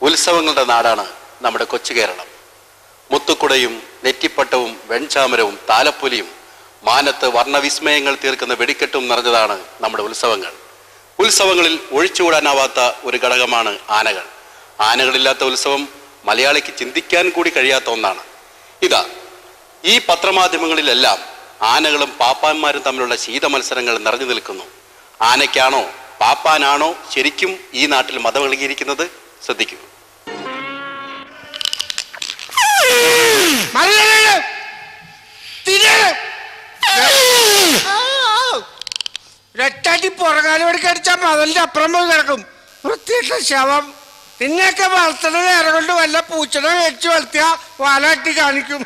ഉത്സവങ്ങളുടെ നാടാണ് നമ്മുടെ കൊച്ചു കേരളം മുത്തുക്കുടയും നെറ്റിപ്പട്ടവും വെൺചാമരവും താലപ്പൊലിയും മാനത്ത് വർണ്ണവിസ്മയങ്ങൾ തീർക്കുന്ന വെടിക്കെട്ടും നിറഞ്ഞതാണ് നമ്മുടെ ഉത്സവങ്ങൾ ഉത്സവങ്ങളിൽ ഒഴിച്ചുകൂടാനാവാത്ത ഒരു ഘടകമാണ് ആനകൾ ആനകളില്ലാത്ത ഉത്സവം മലയാളിക്ക് ചിന്തിക്കാൻ കൂടി കഴിയാത്ത ഒന്നാണ് ഇതാ ഈ പത്രമാധ്യമങ്ങളിലെല്ലാം ആനകളും പാപ്പാന്മാരും തമ്മിലുള്ള ശീത മത്സരങ്ങൾ നിറഞ്ഞു നിൽക്കുന്നു ആനയ്ക്കാണോ പാപ്പാനാണോ ശരിക്കും ഈ നാട്ടിൽ മതം ഇളകിയിരിക്കുന്നത് ശ്രദ്ധിക്കൂ മറികടന്ന് തിരിയണം. രട്ടാറ്റി പുറകാലോട് കടിച്ചാൽ മതലിന്റെ അപ്പുറം പോയി കിടക്കും വൃത്തിയിട്ട ശവം നിന്നെയൊക്കെ വളർത്തണ നേരം കൊണ്ട് വല്ല പൂച്ചനെ വെച്ച് വളർത്തിയ വാലാട്ടി കാണിക്കും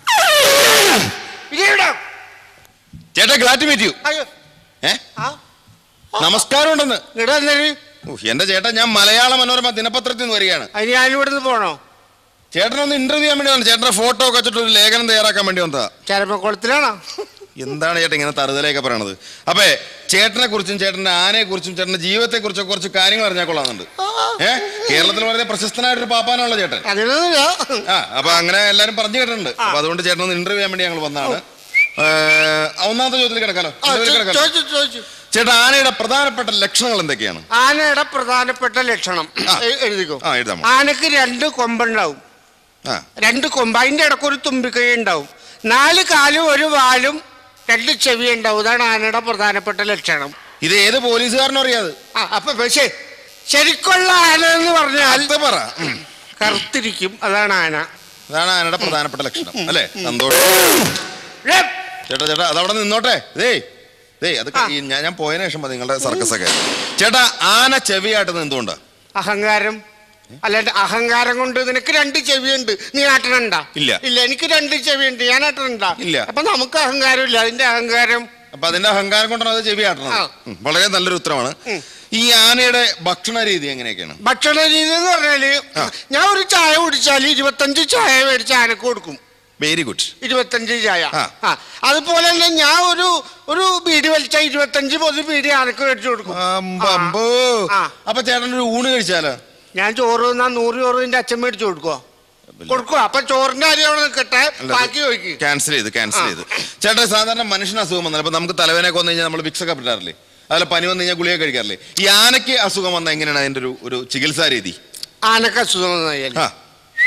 ഇരിവിടെ. ചേട്ടാ ഗ്ലാറ്റ് മീറ്റ് യു അയ്യോ ഏ ആ നമസ്കാരം ഉണ്ടെന്ന് ഇവിടെ വന്നൊരു ഉഫ്, എന്റെ ചേട്ടാ ഞാൻ മലയാള മനോരമ ദിനപത്രത്തിൽ നിന്ന് വരികയാണ് അതിന് ഞാൻ ഇവിടുന്ന് പോണോ ചേട്ടനൊന്ന് ഇന്റർവ്യൂ ചെയ്യാൻ വേണ്ടി വന്നു ചേട്ടന്റെ ഫോട്ടോ ഒക്കെ വെച്ചിട്ട് ഒരു ലേഖനം തയ്യാറാക്കാൻ വേണ്ടി വന്നതാ ചരമക്കുളത്തിലാണോ എന്താണ് ചേട്ടൻ ഇങ്ങനെ തറുതലയൊക്കെ പറയണത് അപ്പേ ചേട്ടനെ കുറിച്ചും ചേട്ടന്റെ ആനയെ കുറിച്ചും ചേട്ടന്റെ ജീവിതത്തെ കുറിച്ചും കുറച്ച് കാര്യങ്ങൾ അറിഞ്ഞാൽ കൊള്ളാന്നുണ്ട് ഏ കേരളത്തിൽ വളരെ പ്രശസ്തനായിട്ടൊരു പാപ്പാനുള്ള ചേട്ടൻ അങ്ങനെയൊന്നുമില്ല ആ അപ്പൊ അങ്ങനെ എല്ലാരും പറഞ്ഞു കേട്ടിട്ടുണ്ട് അപ്പൊ അതുകൊണ്ട് ചേട്ടൻ ഒന്ന് ഇന്റർവ്യൂ ചെയ്യാൻ വേണ്ടി ഞങ്ങൾ വന്നതാണ് ഏ, ഒന്നാമത്തെ ചോദ്യത്തിൽ കിടക്കാലോ ആ, ഇന്റർവ്യൂവിൽ ചോ- കിടക്കാലോ ചോദിച്ചു ചോദിച്ചു ചേട്ടാ ആനയുടെ പ്രധാനപ്പെട്ട ലക്ഷണങ്ങൾ എന്തൊക്കെയാണ് ആനയുടെ പ്രധാനപ്പെട്ട ലക്ഷണം ആ. എ- എഴുതിക്കോ ആ, എഴുതാമോ. ആനക്ക് രണ്ട് കൊമ്പുണ്ടാവും ആ രണ്ട് കൊമ്പ് അതിന്റെ ഇടയ്ക്ക് ഒരു തുമ്പിക്കൈ ഉണ്ടാവും നാല് കാലും ഒരു വാലും രണ്ട് ചെവി ഉണ്ടാവും ഇതാണ് ആനയുടെ പ്രധാനപ്പെട്ട ലക്ഷണം ഇത് ഏത് പോലീസുകാരനും അറിയാതെ ആ അപ്പൊ പക്ഷേ ശരിക്കുള്ള ആന എന്ന് പറഞ്ഞാൽ അത് പറ ഉം. കറുത്തിരിക്കും അതാണ് ആന അതാണ് ആനയുടെ പ്രധാനപ്പെട്ട ലക്ഷണം അല്ലേ സന്തോഷം ഏ, ചേട്ടാ ചേട്ടാ അതവിടെ നിന്നോട്ടെ ദേ ദേ അത് ആ. ഈ ഞാൻ ഞാൻ പോയതിനു ശേഷം മതി നിങ്ങളുടെ സർക്കസ് ഒക്കെ ചേട്ടാ ആന ചെവിയായിട്ട് എന്തുകൊണ്ടാ അഹങ്കാരം അല്ലാണ്ട് അഹങ്കാരം കൊണ്ട് നിനക്ക് രണ്ട് ചെവിയുണ്ട് നീ ആട്ടണണ്ട ഇല്ല. ഇല്ല എനിക്ക് രണ്ട് ചെവിയുണ്ട് ഞാൻ ആട്ടണണ്ട ഇല്ല. അപ്പൊ നമുക്ക് അഹങ്കാരം ഇല്ല അതിന്റെ അഹങ്കാരം അപ്പൊ അതിന്റെ അഹങ്കാരം കൊണ്ടാണ് അത് ചെവിയാട്ടണത് ആ. ഉം, വളരെ നല്ലൊരു ഉത്തരമാണ് ഈ ആനയുടെ ഭക്ഷണ രീതി എങ്ങനെയൊക്കെയാണ് ഭക്ഷണ രീതി എന്ന് പറഞ്ഞാല് ഞാൻ ഒരു ചായ കുടിച്ചാൽ ഇരുപത്തഞ്ച് ചായ മേടിച്ച് ആനക്ക് കൊടുക്കും വെരി ഗുഡ് ഇരുപത്തഞ്ച് ചായ ആ. ആ അതുപോലെ തന്നെ ഞാൻ ഒരു ഒരു ബീഡി വലിച്ച ഇരുപത്തഞ്ച് പൊതി ബീഡി ആനക്ക് മേടിച്ചു കൊടുക്കും അമ്പോ ആ. അപ്പൊ ചേട്ടൻ ഒരു ഊണ് കഴിച്ചാലോ ഞാൻ ചോറ് തിന്നാ നൂറ് ചോറ് നിന്റെ അച്ഛൻ മേടിച്ചു കൊടുക്കോ കൊടുക്കുക അപ്പൊ ചോറിന്റെ കാര്യം അവിടെ നിൽക്കട്ടെ ബാക്കി ചോദിക്കും ക്യാൻസൽ ചെയ്ത് ക്യാൻസൽ ആ. ചെയ്ത് ചേട്ടാ സാധാരണ മനുഷ്യന് അസുഖം വന്നാൽ അപ്പൊ നമുക്ക് തലവേനൊക്കെ വന്നു കഴിഞ്ഞാൽ നമ്മൾ വിക്സ് ഒക്കെ പറ്റാറില്ലേ അതുപോലെ പനി വന്നു കഴിഞ്ഞാൽ ഗുളിക കഴിക്കാറില്ലേ ഈ ആനയ്ക്ക് അസുഖം വന്നാൽ എങ്ങനെയാണ് അതിന്റെ ഒരു ഒരു ചികിത്സാ രീതി ആനക്ക് അസുഖം വന്നു കഴിഞ്ഞാൽ ആ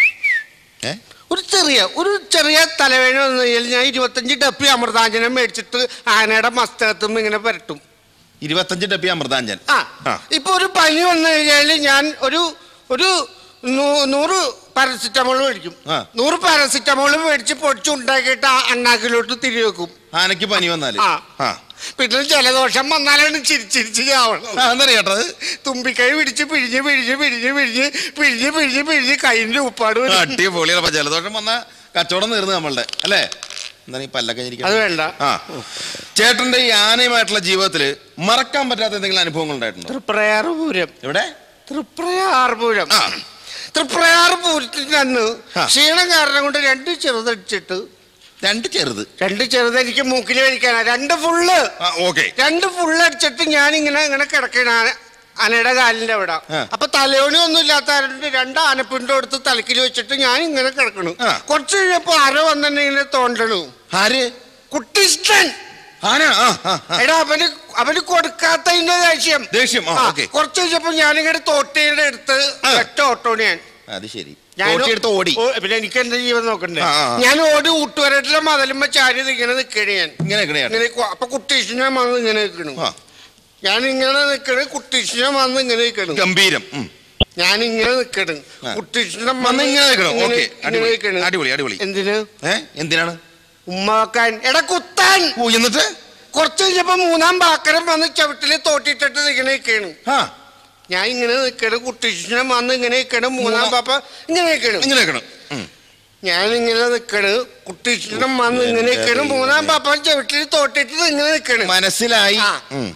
ഏ ഒരു ചെറിയ ഒരു ചെറിയ തലവേദന വന്നു കഴിഞ്ഞാൽ ഞാൻ ഇരുപത്തഞ്ച് ഡപ്പി അമൃതാഞ്ജനം മേടിച്ചിട്ട് ആനയുടെ മസ്തകത്തും ഇങ്ങനെ പുരട്ടും ഇരുപത്തഞ്ച് ഡപ്പി അമൃതാഞ്ജൻ ആ ആ. ഇപ്പൊ ഒരു പനി വന്നു കഴിഞ്ഞാൽ ഞാൻ ഒരു ഒരു നൂ- നൂറ് പാരസിറ്റമോൾ മേടിക്കും ആ. നൂറ് പാരസിറ്റമോൾ മേടിച്ച് പൊടിച്ചുണ്ടാക്കിയിട്ട് ആ അണ്ണാക്കിലോട്ട് തിരി വെക്കും ആനയ്ക്ക് പനി വന്നാല് ആ. ആ പിന്നെ ജലദോഷം വന്നാലാണ് ചിരിച്ചിരിച്ച് ചാവണം ആ, എന്താ ചേട്ടത് തുമ്പിക്കൈ പിടിച്ച് പിഴിഞ്ഞ് പിഴിഞ്ഞ് പിഴിഞ്ഞ് പിഴിഞ്ഞ് പിഴിഞ്ഞ് പിഴിഞ്ഞ് പിഴിഞ്ഞ് കൈൻ്റെ ഉപ്പാട് വരും അടിപൊളിയാണ് അപ്പൊ ജലദോഷം വന്ന കച്ചവടം തീർന്നു നമ്മളുടെ അല്ലേ എന്താണ് ഈ പല്ലൊക്കെ ഇരിക്കണെ? അത് വേണ്ട. ആ ചേട്ടന്റെ ഈ ആനയുമായിട്ടുള്ള ജീവിതത്തില് മറക്കാൻ പറ്റാത്ത എന്തെങ്കിലും അനുഭവങ്ങൾ ഉണ്ടായിട്ടുണ്ടോ തൃപ്രയാർ പൂരം എവിടെ തൃപ്രയാർ പൂരം ആ. തൃപ്രയാർ പൂരത്തിന്റെ അന്ന് ആ. ക്ഷീണം കാരണം കൊണ്ട് രണ്ട് ചെറുതടിച്ചിട്ട് രണ്ട് ചെറുത് രണ്ട് ചെറുത് എനിക്ക് മൂക്കിൽ കഴിക്കാനാ രണ്ട് ഫുള്ള് ആ ഓക്കെ രണ്ട് ഫുള്ള് അടിച്ചിട്ട് ഞാൻ ഇങ്ങനെ ഇങ്ങനെ കിടക്കണ ആന ആനയുടെ കാലിന്റെ അവിടെ ആ. അപ്പൊ തലയോണി ഒന്നും ഇല്ലാത്ത ആരുണ്ട് രണ്ട് ആനപ്പിണ്ടോ എടുത്ത് തലക്കിൽ വെച്ചിട്ട് ഞാൻ ഇങ്ങനെ കിടക്കണു ആ. കുറച്ച് കഴിഞ്ഞപ്പോ ആരോ വന്നെ ഇങ്ങനെ തോണ്ടണു ആര് കുട്ടിഷ്ടൻ ആന ആ ആ, ആ. എടാ അവന് അവന് കൊടുക്കാത്തതിന്റെ ദേഷ്യം ദേഷ്യം ആ ആ, ഓക്കെ കുറച്ച് കഴിഞ്ഞപ്പോ ഞാനിങ്ങനെ തോട്ടിയുടെ എടുത്ത് ആ. ഒറ്റ ഓട്ടോണ് ഞാൻ അത് ശരി ഞാൻ എടുത്ത് ഓടി ഓ, പിന്നെ എനിക്ക് എന്റെ ജീവൻ നോക്കണ്ടേ ആ, ആ, ആ. ഞാൻ ഓടി ഊട്ടുവരട്ടിലെ മതലുമ്പോ ചാരി ഇങ്ങനെ നിക്കണേ ഞാൻ ഇങ്ങനെ കിടയാണ് ഇങ്ങനെ കൊ- അപ്പൊ കുട്ടീഷിനെ വന്ന് ഇങ്ങനെ നിൽക്കണു ആ ഞാൻ ഇങ്ങനെ നിക്കണ് കുട്ടീഷിനെ വന്ന് ഇങ്ങനെ നിൽക്കണു ഗംഭീരം ഉം. ഞാൻ ഇങ്ങനെ നിക്കണ് ആ. കുട്ടീഷിനെ വന്ന് ഇങ്ങനെ നിൽക്കണം. ഇങ്ങനെ- ഓക്കേ. ഇങ്ങനെ അടിപൊളി. നിൽക്കണ്. അടിപൊളി, അടിപൊളി. എന്തിന് ഏ എന്തിനാണ് ഉമ്മ വെക്കാൻ എടാ കുത്താൻ ഓ എന്നിട്ട് കുറച്ച് കഴിഞ്ഞപ്പോ മൂന്നാം ബാക്കരം വന്ന് ചവിട്ടില് തോട്ടിട്ടിട്ട് ഇങ്ങനെ നിൽക്കണ് ആ ഞാൻ ഇങ്ങനെ നിൽക്കണ് കുട്ടീഷിനെ വന്ന് ഇങ്ങനെ നിൽക്കണ് മൂന്നാം മൂന്നാം- പാപ്പ ഇങ്ങനെ നിൽക്കണ് ഇങ്ങനെ വെക്കണം ഉം. ഞാൻ ഇങ്ങനെ നിൽക്കണ് കുട്ടീഷിനെ വന്ന് ഇങ്ങനെ നിൽക്കണ് മൂന്നാം പാപ്പ ചവിട്ടില് തോട്ടിട്ട് ഇങ്ങനെ നിൽക്കണ് മനസ്സിലായി ആ. ഉം.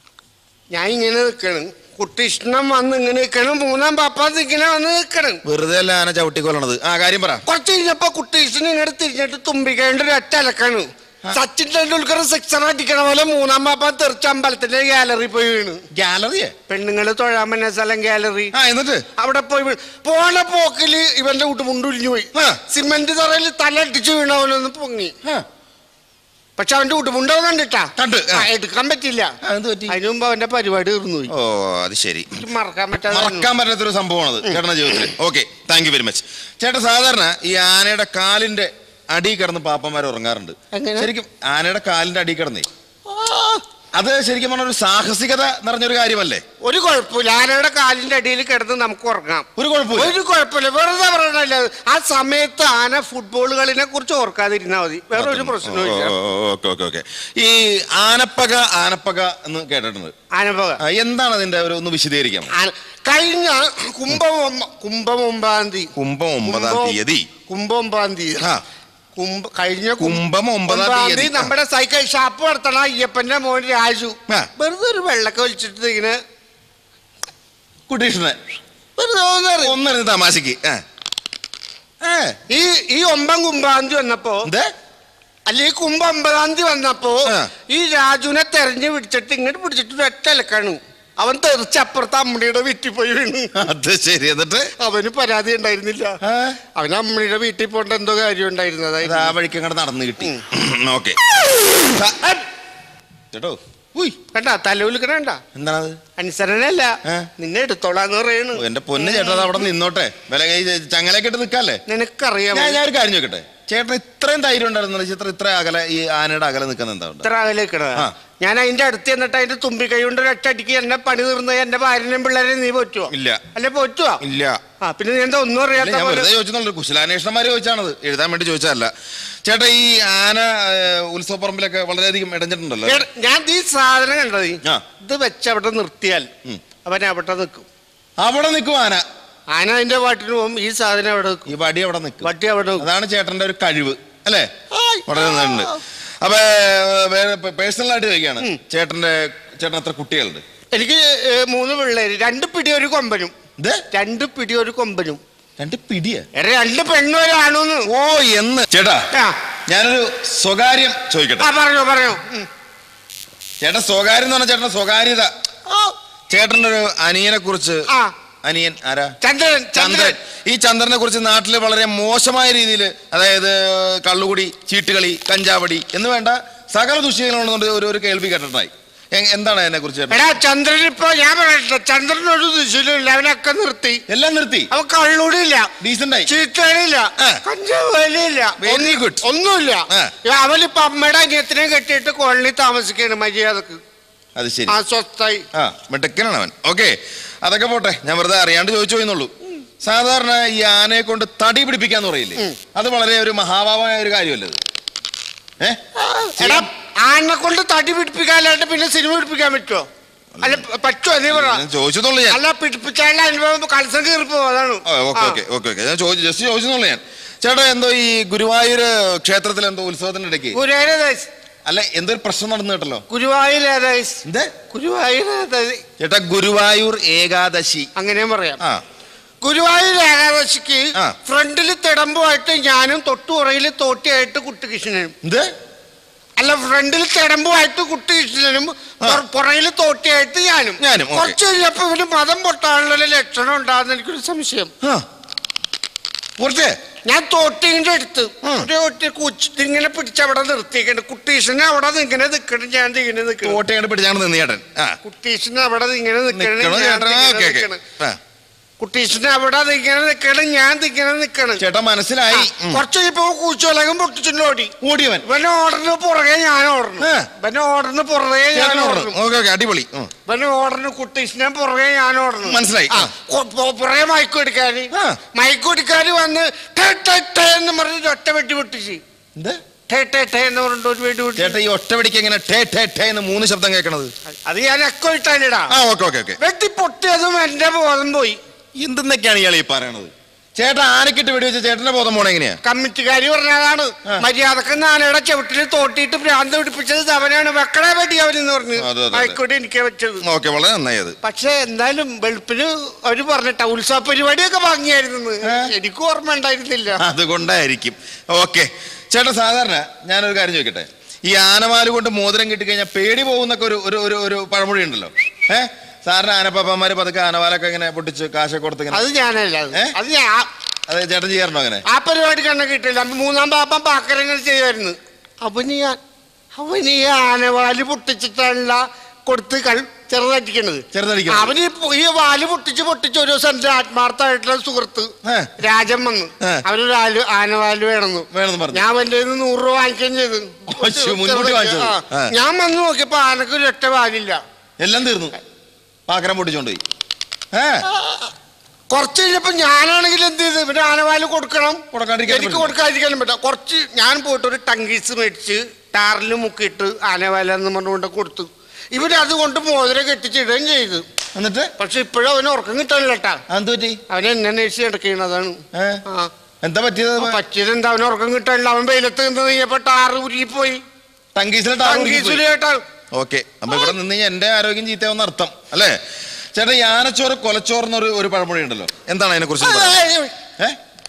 ഞാൻ ഇങ്ങനെ നിൽക്കണം കുട്ടിഷ്ണം വന്ന് ഇങ്ങനെ നിൽക്കണം മൂന്നാം പാപ്പ ഇങ്ങനെ വന്ന് നിൽക്കണം വെറുതെ അല്ല ആന ചവിട്ടിക്കൊല്ലണത് ആ കാര്യം പറ കുറച്ച് കഴിഞ്ഞപ്പോ കുട്ടീഷ്ണൻ ഇങ്ങോട്ട് തിരിഞ്ഞിട്ട് തുമ്പിക്കേണ്ട ഒരു ഒറ്റ അലക്കാണ് സച്ചിൻ ടെണ്ടുൽക്കർ സിക്സർ അടിക്കണ പോലെ മൂന്നാം പാപ്പ തെറിച്ച അമ്പലത്തിന്റെ ഗാലറി പോയി വീണ് ഗാലറിയെ പെണ്ണുങ്ങള് തൊഴാൻ പറ്റുന്ന സ്ഥലം ഗാലറി ആ എന്നിട്ട് അവിടെ പോയി വീണ്. പോണ പോക്കില് ഇവന്റെ വീട്ടുമുണ്ട് ഉരിഞ്ഞു പോയി ആ. സിമന്റ് തറയിൽ തല അടിച്ചു വീണ പോലെ ഒന്ന് പൊങ്ങി ആ, പക്ഷെ അവന്റെ വീട്ടുമുണ്ട് അവൻ കണ്ടിട്ടാ കണ്ട്, ആ. ആ, എടുക്കാൻ പറ്റില്ല ആ, എന്ത് പറ്റി അതിനു മുമ്പ് അവന്റെ പരിപാടി തീർന്നു പോയി ഓ അത് ശരി എനിക്ക് മറക്കാൻ പറ്റാതെ മറക്കാൻ പറ്റാത്തൊരു സംഭവമാണത് ചേട്ടന്റെ ജീവിതത്തിൽ okay thank you very much ചേട്ടൻ സാധാരണ ഈ ആനയുടെ കാലിന്റെ അടി കിടന്ന് പാപ്പന്മാർ ഉറങ്ങാറുണ്ട് എങ്ങനെ? ശരിക്കും ആനയുടെ കാലിന്റെ അടി കിടന്നേ അത് ശരിക്കും പറഞ്ഞ ഒരു സാഹസികത നിറഞ്ഞൊരു കാര്യമല്ലേ ഒരു കുഴപ്പമില്ല ആനയുടെ കാലിന്റെ അടിയിൽ കിടന്ന് നമുക്ക് ഉറങ്ങാം ഒരു കുഴപ്പമില്ല ഒരു കുഴപ്പമില്ല വെറുതെ പറയണല്ല ആ സമയത്ത് ആന ഫുട്ബോൾ കളിനെ കുറിച്ച് ഓർക്കാതിരുന്നാ മതി വേറെ ഒരു പ്രശ്നവും ഇല്ല ഓക്കെ ഓക്കെ ഓക്കെ ഈ ആനപ്പക ആനപ്പക എന്ന് കേട്ടിട്ടുണ്ട് ആനപ്പക ആ, എന്താണ് അതിന്റെ ഒരു ഒന്ന് വിശദീകരിക്കാം ആന- കഴിഞ്ഞ കുംഭം ഒമ്പ- കുംഭം ഒമ്പതാം തീയതി കുംഭം ഒമ്പതാം കുംഭം- തീയതി കുംഭം ഒമ്പതാം തീയതി ആ കുംഭ കഴിഞ്ഞ കും- കുംഭം ഒമ്പതാം തീയതി. ആ. നമ്മുടെ സൈക്കിൾ ഷാപ്പ് നടത്തണ അയ്യപ്പന്റെ മോൻ രാജു ആ. വെറുതെ ഒരു വെള്ളക്കെ വലിച്ചിട്ട് ഇങ്ങനെ കുട്ടീഷനെ വെറുതെ ഒന്ന് എറി- ഒന്നിരുന്ന് തമാശക്ക് ആ ഏ ഈ ഈ ഒമ്പം കുംഭാം തീയതി വന്നപ്പോ എന്തേ അല്ല ഈ കുംഭം ഒമ്പതാം തീയതി വന്നപ്പോ ആ. ഈ രാജുവിനെ തെരഞ്ഞു പിടിച്ചിട്ട് ഇങ്ങോട്ട് പിടിച്ചിട്ട് ഒറ്റ അലക്കാണ് അവൻ തെറിച്ച് അപ്പുറത്ത് അമ്മണിയുടെ വീട്ടിൽ പോയി വീണ് അത് ശരി എന്നിട്ട് അവന് പരാതി ഉണ്ടായിരുന്നില്ല ആ, അവന് അമ്മണിയുടെ വീട്ടിൽ പോകേണ്ട എന്തോ കാര്യം അത് ഉണ്ടായിരുന്നത് ആ വഴിക്ക് അങ്ങോട്ട് നടന്നു കിട്ടി ഓക്കെ കേട്ടോ ഉയ് കണ്ട തലവിളിക്കണണ്ട എന്താണത് അനുസരണല്ല ഏ? നിന്നെ എടുത്തോളാന്ന് പറയണു ഓ, എന്റെ പൊന്ന് ചേട്ടാ അത് അവിടെ നിന്നോട്ടെ വില കൈ ചങ്ങലൊക്കെ ഇട്ട് നിൽക്കാല്ലേ നിനക്കറിയാം ഞാൻ ഞാൻ ഒരു കാര്യം ചോദിക്കട്ടെ ചേട്ടൻ ഇത്രയും ധൈര്യം ഉണ്ടായിരുന്നു ചിത്ര ഇത്ര അകലെ ഈ ആനയുടെ അകലെ നിൽക്കുന്ന എന്താ ഇത്ര അകലേക്കണ ആ. ഞാൻ അതിന്റെ അടുത്ത് എന്നിട്ട് അതിന്റെ തുമ്പി കൈ കൊണ്ട് ഒറ്റടിക്ക് എന്നെ പണി തീർന്ന് എന്റെ ഭാര്യനെയും പിള്ളേരെയും നീ പറ്റുവോ ഇല്ല അല്ലെ പറ്റുവോ ഇല്ല ആ പിന്നെ നീ എന്താ ഒന്നും ഇല്ല, അറിയാത്ത ഞാൻ പോലെ വെറുതെ ചോദിച്ചെന്നുള്ളൂ കുശലാന്വേഷണന്മാര് ചോദിച്ചാണത് എഴുതാൻ വേണ്ടി ചോദിച്ചതല്ല ചേട്ടാ ഈ ആന ഏഹ്, ഉത്സവപ്പറമ്പിലൊക്കെ വളരെയധികം ഇടഞ്ഞിട്ടുണ്ടല്ലോ ഞാൻ- ഞാൻ ഈ സാധനം കണ്ടത് ആ. ഇത് വെച്ച് അവിടെ നിർത്തിയാൽ അവൻ അവിടെ നിൽക്കും അവിടെ നിൽക്കും ആന ആന അതിന്റെ പാട്ടിന് പോകും ഈ സാധനം അവിടെ നിൽക്കും ഈ വടി അവിടെ നിൽക്കും വട്ടി അവിടെ നിൽക്കും അതാണ് ചേട്ടന്റെ ഒരു കഴിവ് അല്ലേ ആയ്. വളരെ നന്നായിട്ടുണ്ട് അപ്പൊ പേഴ്സണൽ ആയിട്ട് ചോദിക്കാണ് ചേട്ടന്റെ ചേട്ടൻ എത്ര കുട്ടികളുണ്ട് എനിക്ക് ഏ, മൂന്ന് പിള്ളേര് രണ്ട് പിടി ഒരു കൊമ്പനും ഇത് രണ്ട് പിടി ഒരു കൊമ്പനും രണ്ട് പിടിയ എറെ രണ്ട് പെണ്ണും ഒരു ആണോന്ന് ഓ എന്ന് ചേട്ടാ ആ. ഞാനൊരു സ്വകാര്യം ആ ചോദിക്കട്ടെ പറഞ്ഞോ പറഞ്ഞോ ഉം. ചേട്ടൻ സ്വകാര്യം എന്ന് പറഞ്ഞാൽ ചേട്ടന്റെ സ്വകാര്യത ആ, ചേട്ടന്റെ ഒരു അനിയനെ കുറിച്ച് ആ അനിയൻ ആരാ ചന്ദ്രൻ ചന്ദ്രൻ ഈ ചന്ദ്രനെ കുറിച്ച് നാട്ടിൽ വളരെ മോശമായ രീതിയിൽ അതായത് കള്ളുകുടി ചീട്ടുകളി കഞ്ചാവടി എന്ന് വേണ്ട സകല ദുശ്ശീലങ്ങളുണ്ട് ഒരു ഒരു കേൾവി കേട്ടിട്ടായി എ- എന്താണ് അതിനെ കുറിച്ച് ചേട്ടൻ എടാ ചന്ദ്രൻ ഇപ്പൊ ഞാൻ പറയട്ടെ ചന്ദ്രൻ ഒരു ദിശയിലില്ല അവനൊക്കെ നിർത്തി എല്ലാം നിർത്തി അവൻ കള്ളൂടിയില്ല ഡീസന്റ് ആയി ചീത്തടിയില്ല ആ. കഞ്ചാവലിയില്ല Very good. ഒന്നുമില്ല ആ. അവനിപ്പോ അമ്മയുടെ അനിയത്തിനെ കെട്ടിയിട്ട് കോളനി താമസിക്കാണ് മര്യാദക്ക് അത് ശരി ആ സ്വസ്ഥായി ആ മിടുക്കനാണ് അവൻ ഓക്കെ അതൊക്കെ പോട്ടെ ഞാൻ വെറുതെ അറിയാണ്ട് ചോദിച്ചു പോയെന്നുള്ളൂ സാധാരണ ഈ ആനയെ കൊണ്ട് തടി പിടിപ്പിക്കാന്ന് പറയില്ലേ അത് വളരെ ഒരു മഹാഭാവമായ ഒരു കാര്യമല്ലേ അത്? ഏ എടാ ആനെ കൊണ്ട് തടി പിടിപ്പിക്കാനായിട്ട് പിന്നെ സിനിമ പിടിപ്പിക്കാൻ പറ്റുമോ അല്ല പറ്റുമോ നീ പറ ഞാൻ ചോദിച്ചതുള്ളൂ ഞാൻ അല്ല പിടിപ്പിച്ചാലുള്ള അനുഭവം കൽസം കീറിപ്പോ അതാണ് ഓക്കെ ഓക്കെ ഓക്കെ ഓക്കെ ഞാൻ ചോദിച്ചു ജസ്റ്റ് ചോദിച്ചെന്നുള്ളൂ ഞാൻ ചേട്ടാ എന്തോ ഈ ഗുരുവായൂർ ക്ഷേത്രത്തിൽ എന്തോ ഉത്സവത്തിന്റെ ഇടയ്ക്ക് ഗുരുവായൂരേതായി അല്ല എന്തോ ഒരു പ്രശ്നം നടന്നു കേട്ടല്ലോ ഗുരുവായൂരേതായി എന്ത് ഗുരുവായൂരേതായി ചേട്ടാ ഗുരുവായൂർ ഏകാദശി അങ്ങനെയും പറയാം ആ ഗുരുവായൂർ ഏകാദശിക്ക് ആ. ഫ്രണ്ടിൽ തിടമ്പുമായിട്ട് ഞാനും തൊട്ടുപുറയിൽ തോട്ടിയായിട്ട് കുട്ടികൃഷ്ണനും എന്ത് അല്ല ഫ്രണ്ടിൽ തിടമ്പുമായിട്ട് കുട്ടികൃഷ്ണനും പുറയിൽ തോട്ടിയായിട്ട് ഞാനും ഞാനും, ഓക്കേ. കുറച്ച് കഴിഞ്ഞപ്പോ ഇവന് മതം പൊട്ടാനുള്ള ലക്ഷണം ഉണ്ടാകുന്ന എനിക്കൊരു സംശയം ആ കുറച്ചേ ഞാൻ തോട്ടിന്റെ അടുത്ത് ഉം. ഒരു ഒറ്റ കുച്ച് ഇങ്ങനെ പിടിച്ച് അവിടെ നിർത്തിയിട്ടുണ്ട് കുട്ടീഷനെ അവിടെ ഇങ്ങനെ നിൽക്കണം ഞാൻ ഇങ്ങനെ നിൽക്കണം കോട്ടയാണ് പിടിച്ചാണ് നിന്ന് ചേട്ടൻ ആ കുട്ടീഷനെ അവിടെ ഇങ്ങനെ നിൽക്കണം നിക്കണോ ഞാൻ ചേട്ടൻ ഇങ്ങനെ ഓക്കെ ഓക്കെ നിൽക്കണം. ആ കുട്ടീഷനെ അവിടെ ഇങ്ങനെ നിൽക്കണം ഞാൻ ഇങ്ങനെ നിൽക്കണം ചേട്ടാ മനസ്സിലായി ഉം. കുറച്ച് കഴിഞ്ഞപ്പോ കൂച്ചുവലകം പൊട്ടിച്ചിട്ട് ഓടി ഓടിയവൻ ഇവനെ ഓടറിന് പുറകെ ഞാൻ ഓടണം ഏ. ഇവനെ ഓടറിന് പുറകെ ഞാൻ ചേട്ടൻ ഓടണം ഓക്കെ ഓക്കെ അടിപൊളി ഉം. ഇവനെ ഓടറിന് കുട്ടീഷിനെ പുറകെ ഞാൻ ഓടണം മനസ്സിലായി. ആ, കൊ- പൊ- പുറകെ മയക്ക് കൊടുക്കാന് ആ. മയക്ക് കൊടുക്കാന് വന്ന് ടേ ടേ ടേ എന്ന് പറഞ്ഞിട്ട് ഒറ്റ വെട്ടി പൊട്ടിച്ച് എന്ത് ടേ ടേ ടേ എന്ന് പറഞ്ഞിട്ട് ഒരു വെടി പൊട്ടി ചേട്ടാ ഈ ഒറ്റവടിക്ക് എങ്ങനെ ടേ ടേ ടേ എന്ന് മൂന്ന് ശബ്ദം കേൾക്കണത് അത് ഞാൻ എക്കോ ഇട്ടാനിടാ ആ ഓക്കെ ഓക്കെ ഓക്കെ വെട്ടി പൊട്ടിയതും എന്റെ ബോധം പോയി എന്തെന്നൊക്കെയാണ് ഇയാൾ ഈ പറയണത് ചേട്ടാ ആനക്കിട്ട് വെടിവെച്ച ചേട്ടന്റെ ബോധം പോണ എങ്ങനെയാ കമ്മിറ്റിക്കാരി പറഞ്ഞതാണ് ആ. മര്യാദക്ക് നാനയുടെ ചവിട്ടിൽ തോട്ടിയിട്ട് ഭ്രാന്ത് പിടിപ്പിച്ചത് അവനാണ് വെക്കട വെടി അവനെന്ന് പറഞ്ഞു അതെ, അതെ, അതെ. ആയിക്കോട്ടെ എനിക്ക് വെച്ചത് ഓക്കെ വളരെ നന്നായി അത് പക്ഷെ എന്തായാലും വെളുപ്പിന് അവര് പറഞ്ഞിട്ട ഉത്സവ പരിപാടിയൊക്കെ ഭംഗിയായിരുന്നു ഏ? എനിക്ക് ഓർമ്മ ഉണ്ടായിരുന്നില്ല അതുകൊണ്ടായിരിക്കും ഓക്കെ ചേട്ടാ സാധാരണ ഞാനൊരു കാര്യം ചോദിക്കട്ടെ ഈ ആനമാല് കൊണ്ട് മോതിരം കിട്ടിക്കഴിഞ്ഞാൽ പേടി പോകുന്നൊക്കെ ഒരു ഒരു ഒരു ഒരു പഴമൊഴി ഉണ്ടല്ലോ ഏഹ് സാറിന് ആനപ്പാപ്പന്മാര് പതുക്കെ ആനവാലൊക്കെ ഇങ്ങനെ പൊട്ടിച്ച് കാശൊക്കെ കൊടുത്ത് ഇങ്ങനെ അത് ഞാനല്ല അത്. ഏ? അത് ഞാൻ അത് ചേട്ടൻ ചെയ്യാറുണ്ടോ അങ്ങനെ ആ പരിപാടി കണ്ണ കിട്ടില്ല മൂന്നാം പാപ്പൻ പാക്കരങ്ങൾ ചെയ്യുമായിരുന്നു അവന് ഞാൻ അവന് ഈ ആനവാല് പൊട്ടിച്ചിട്ടല്ല കൊടുത്ത് കൾ ചെറുതടിക്കണത് ചെറുതടിക്കണത്. അവന് ഈ പൊ- ഈ വാല് പൊട്ടിച്ച് പൊട്ടിച്ച് ഒരു ദിവസം എന്റെ ആത്മാർത്ഥമായിട്ടുള്ള സുഹൃത്ത് ഏ. രാജൻ വന്നു ഏ. അവനൊരു ആല് ആനവാല് വേണമെന്ന് വേണമെന്ന് പറഞ്ഞു ഞാൻ അവന്റെ കയ്യിന്ന് നൂറ് രൂപ വാങ്ങിക്കുകയും ചെയ്തു അശ്ശോ, മുൻകൂട്ടി വാങ്ങിച്ചത്. ആ. ആ. ഞാൻ വന്ന് നോക്കിയപ്പോ ആനക്ക് ഒരു ഒറ്റ വാലില്ല എല്ലാം തീർന്നു പാക്കരം പൊട്ടിച്ചോണ്ട് പോയി ഏ കുറച്ച് കഴിഞ്ഞപ്പോ ഞാനാണെങ്കിൽ എന്ത് ചെയ്ത് ഇവന് ആനവാല് കൊടുക്കണം കൊടുക്കാണ്ടിരിക്കാൻ എനിക്ക് പറ്റില്ല. കൊടുക്കാതിരിക്കാനും പറ്റാം കുറച്ച് ഞാൻ പോയിട്ട് ഒരു ടങ്കീസ് മേടിച്ച് ടാറിൽ മുക്കിയിട്ട് ആനവാല എന്ന് പറഞ്ഞുകൊണ്ട് കൊടുത്തു ഇവര് അതുകൊണ്ട് മോതിരം കെട്ടിച്ചിടുകയും ചെയ്തു എന്നിട്ട് പക്ഷെ ഇപ്പോഴും അവന് ഉറക്കം കിട്ടാനില്ല കേട്ടാ അതെന്ത് പറ്റി അവൻ എന്നെ അന്വേഷിച്ച് കിടക്കുന്നതാണ് ഏ ആ എന്താ പറ്റിയത് പറ്റിയത് എന്താ അവന് ഉറക്കം കിട്ടാനില്ല അവൻ വെയിലത്ത് നിന്ന് കഴിഞ്ഞപ്പോ ടാറ് ഉരുകിപ്പോയി ടങ്കീസിലെ ടങ്കീസിൽ കേട്ടാ ഓക്കെ അപ്പൊ ഇവിടെ നിന്ന് കഴിഞ്ഞാൽ എന്റെ ആരോഗ്യം ചീത്തയാവുന്ന അർത്ഥം അല്ലേ ചേട്ടാ ഈ ആനച്ചോറ് കൊലച്ചോറ് എന്നൊരു ഒരു പഴമൊഴി ഉണ്ടല്ലോ എന്താണ് അതിനെ കുറിച്ച് ഏ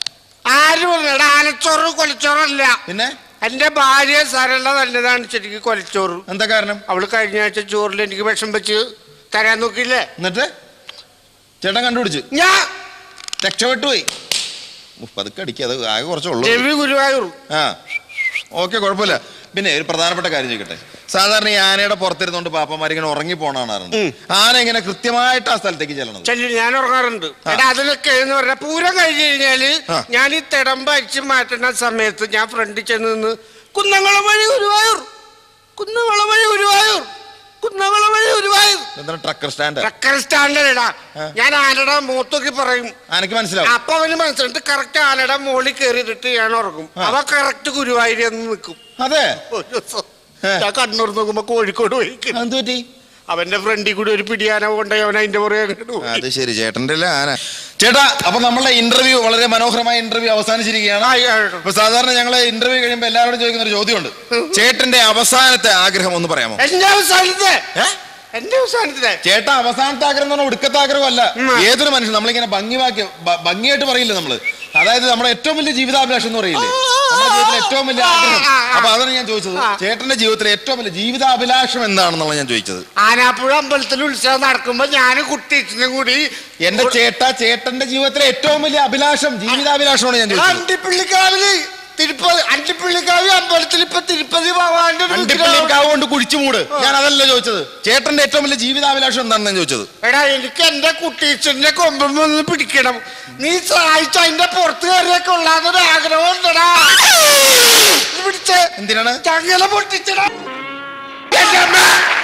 ആര് പറഞ്ഞ ആനച്ചോറ് കൊലച്ചോറല്ല പിന്നെ എന്റെ ഭാര്യ സരള നല്ലതാണ് ശരിക്കും കൊലച്ചോറ് എന്താ കാരണം അവള് കഴിഞ്ഞ ആഴ്ച ചോറിൽ എനിക്ക് വിഷം വെച്ച് തരാൻ നോക്കിയില്ലേ എന്നിട്ട് ചേട്ടൻ കണ്ടുപിടിച്ചു ഞാൻ രക്ഷപ്പെട്ടു പോയി ഉഫ്, പതുക്കെ അടിക്കുക അത് ആകെ കുറച്ചുള്ളൂ രവി ഗുരുവായൂർ ആ ഓക്കെ കുഴപ്പമില്ല പിന്നെ ഒരു പ്രധാനപ്പെട്ട കാര്യം ചോദിക്കട്ടെ സാധാരണ ഈ ആനയുടെ പുറത്തിരുന്നോണ്ട് പാപ്പന്മാർ ഇങ്ങനെ ഉറങ്ങി പോണാറുണ്ട് ആന ഇങ്ങനെ കൃത്യമായിട്ട് ആ സ്ഥലത്തേക്ക് ചെല്ലണത് ചെല്ലി ഞാൻ ഉറങ്ങാറുണ്ട് എടാ അതിലൊക്കെ എന്ന് പറഞ്ഞാൽ പൂരം കഴിഞ്ഞ് കഴിഞ്ഞാല് ആ. ഞാൻ ഈ തിടമ്പ് അടിച്ച് മാറ്റുന്ന സമയത്ത് ഞാൻ ഫ്രണ്ടിൽ ചെന്ന് നിന്ന് കുന്നംകുളം വഴി ഗുരുവായൂർ കുന്നംകുളം വഴി ഗുരുവായൂർ കുന്നംകുളം വഴി ഗുരുവായൂർ എന്താണ് ട്രക്കർ സ്റ്റാൻഡ് ട്രക്കർ സ്റ്റാൻഡേർഡാ ഞാൻ ആനയുടെ മൂത്തൊക്കെ പറയും ആനക്ക് മനസ്സിലാവും അപ്പൊ അവന് മനസ്സിലായിട്ട് കറക്റ്റ് ആനയുടെ മുകളിൽ കയറിയിട്ട് ഞാൻ ഉറങ്ങും അവ കറക്റ്റ് ഗുരുവായൂർ എന്ന് നിൽക്കും അതെ ഒരു ദിവസം ഞാൻ കണ്ണൂർ നോക്കുമ്പോ കോഴിക്കോട് പോയി എന്ത് പറ്റി അവന്റെ ഫ്രണ്ടിൽ കൂടി ഒരു പിടിയാന കൊണ്ടുപോയി അവൻ അതിന്റെ പുറകെ അങ്ങോട്ട് പോയി. അത് ശരി ചേട്ടന്റെ അല്ലേ ആന ചേട്ടാ അപ്പൊ നമ്മളുടെ ഇന്റർവ്യൂ വളരെ മനോഹരമായ ഇന്റർവ്യൂ അവസാനിച്ചിരിക്കുകയാണ് ആ, ആ, ആ. അപ്പൊ സാധാരണ ഞങ്ങള് ഇന്റർവ്യൂ കഴിയുമ്പോൾ എല്ലാവരോടും ചോദിക്കുന്ന ഒരു ചോദ്യമുണ്ട് ചേട്ടന്റെ അവസാനത്തെ ആഗ്രഹം ഒന്ന് പറയാമോ എന്റെ അവസാനത്തെ ഏ? എന്റെ അവസാനത്തെ ചേട്ടാ അവസാനത്തെ ആഗ്രഹം എന്ന് പറഞ്ഞാൽ ഒടുക്കത്തെ ആഗ്രഹമല്ല ഉം. ഏതൊരു മനുഷ്യൻ നമ്മളിങ്ങനെ ഭംഗിവാക്കി ഭ- ഭംഗിയായിട്ട് പറയില്ലേ നമ്മള് അതായത് നമ്മുടെ ഏറ്റവും വലിയ ജീവിതാഭിലാഷം എന്ന് പറയില്ലേ നമ്മുടെ ജീവിതത്തിലെ ഏറ്റവും വലിയ ആഗ്രഹം അപ്പൊ അതാണ് ഞാൻ ചോദിച്ചത് ചേട്ടന്റെ ജീവിതത്തിലെ ഏറ്റവും വലിയ ജീവിതാഭിലാഷം എന്താണെന്നുള്ള ഞാൻ ചോദിച്ചത് ആനാപ്പുഴ അമ്പലത്തിൽ ഉത്സവം നടക്കുമ്പോ ഞാനും കുട്ടീച്ചനും കൂടി എന്റെ ചേട്ടാ ചേട്ടന്റെ ജീവിതത്തിലെ ഏറ്റവും വലിയ അഭിലാഷം ജീവിതാഭിലാഷമാണ് ഞാൻ ചോദിച്ചത് അണ്ടിപ്പള്ളിക്കാവില് തിരുപ്പതി അണ്ടിപ്പള്ളിക്കാവ് അമ്പലത്തിൽ ഇപ്പൊ തിരുപ്പതി ഭഗവാന്റെ ഒരു അണ്ടിപ്പള്ളി വിഗ്രഹം. കാവ് കൊണ്ട് കുഴിച്ചു മൂട് ഞാൻ അതല്ല ചോദിച്ചത് ചേട്ടന്റെ ഏറ്റവും വലിയ ജീവിതാഭിലാഷം എന്താണെന്ന് ഞാൻ ചോദിച്ചത് എടാ എനിക്ക് എന്റെ കുട്ടീച്ചന്റെ കൊമ്പം ഒന്ന് പിടിക്കണം നീ സഹായിച്ച അതിന്റെ പുറത്ത് കയറിയൊക്കെ ഉള്ളാന്നൊരു ആഗ്രഹം ഉണ്ടടാ ഇത് പിടിച്ച് എന്തിനാണ് ചങ്ങല പൊട്ടിച്ചടാ എന്റെ അമ്മ